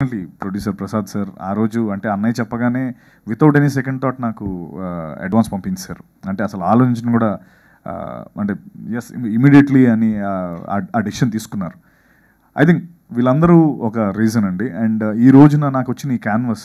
producer Prasad sir ఆ రోజు అంటే అన్నయ్య చెప్పగానే వితౌట్ ఎనీ సెకండ్ థాట్ నాకు అడ్వాన్స్ పంపించారు అంటే అసలు ఆలోచించిన కూడా ఆ, అంటే ఎస్ ఇమీడియట్లీ అని ఆ, ఆ డెసిషన్ తీసుకున్నారు ఐ థింక్ వీళ్ళందరూ ఒక రీజన్ అండి అండ్ ఈ రోజున నాకు వచ్చిన ఈ క్యాన్వస్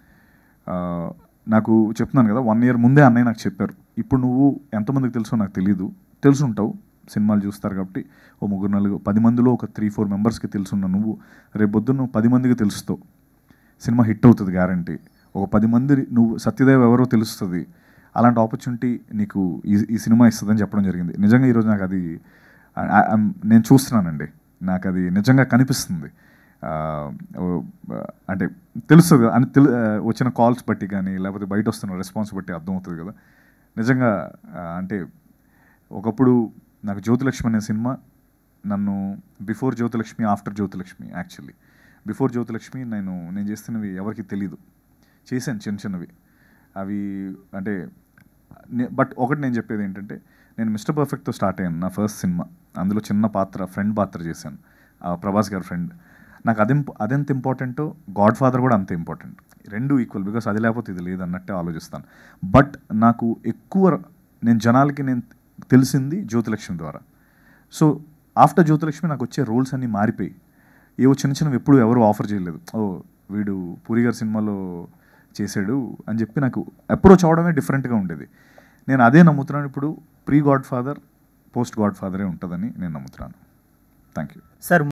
నాకు చెప్తున్నాను కదా వన్ ఇయర్ ముందే అన్నయ్య నాకు చెప్పారు ఇప్పుడు నువ్వు ఎంతమందికి తెలుసో నాకు తెలియదు తెలుసుంటావు సినిమాలు చూస్తారు కాబట్టి ఓ ముగ్గురు నలుగురు పది మందిలో ఒక త్రీ ఫోర్ మెంబర్స్కి తెలుసున్న నువ్వు రేపు పొద్దున్న నువ్వు పది మందికి తెలుస్తావు సినిమా హిట్ అవుతుంది గ్యారంటీ ఒక పది మంది నువ్వు సత్యదేవ్ ఎవరో తెలుస్తుంది అలాంటి ఆపర్చునిటీ నీకు ఈ ఈ సినిమా ఇస్తుందని చెప్పడం జరిగింది నిజంగా ఈరోజు నాకు అది I- I- I'm- నేను చూస్తున్నానండి నాకు అది నిజంగా కనిపిస్తుంది ఆ, ఓ, అంటే తెలుస్తుంది కదా అని తెలు ఆ, వచ్చిన కాల్స్ బట్టి కానీ లేకపోతే బయట వస్తున్న రెస్పాన్స్ బట్టి అర్థమవుతుంది కదా నిజంగా ఆ, అంటే ఒకప్పుడు నాకు జ్యోతిలక్ష్మి అనే సినిమా నన్ను before Jyothilakshmi after Jyothilakshmi actually before Jyothilakshmi నేను నేను చేస్తున్నవి ఎవరికి తెలీదు చేశాను చిన్న చిన్నవి అవి అంటే బట్ ఒకటి నేను చెప్పేది ఏంటంటే నేను మిస్టర్ పర్ఫెక్ట్తో స్టార్ట్ అయ్యాను నా ఫస్ట్ సినిమా అందులో చిన్న పాత్ర ఫ్రెండ్ పాత్ర చేశాను ఆ ప్రభాస్ గారి ఫ్రెండ్ నాకు అది అదెంత ఇంపార్టెంటో గాడ్ ఫాదర్ కూడా అంత ఇంపార్టెంట్ రెండు ఈక్వల్ బికాస్ అది లేకపోతే ఇది లేదు అన్నట్టే ఆలోచిస్తాను బట్ నాకు ఎక్కువ నేను జనాలకి నేను తెలిసింది జ్యోతిలక్ష్మి ద్వారా సో ఆఫ్టర్ జ్యోతిలక్ష్మి నాకు వచ్చే రోల్స్ అన్నీ మారిపోయి ఏవో చిన్న చిన్నవి ఎప్పుడు ఎవరు ఆఫర్ చేయలేదు ఓ వీడు పూరి గారి సినిమాలో చేశాడు అని చెప్పి నాకు అప్రోచ్ అవడమే డిఫరెంట్గా ఉండేది నేను అదే నమ్ముతున్నాను ఇప్పుడు pre god father post god ఫాదరే ఉంటుందని నేను నమ్ముతున్నాను థ్యాంక్ యూ సార్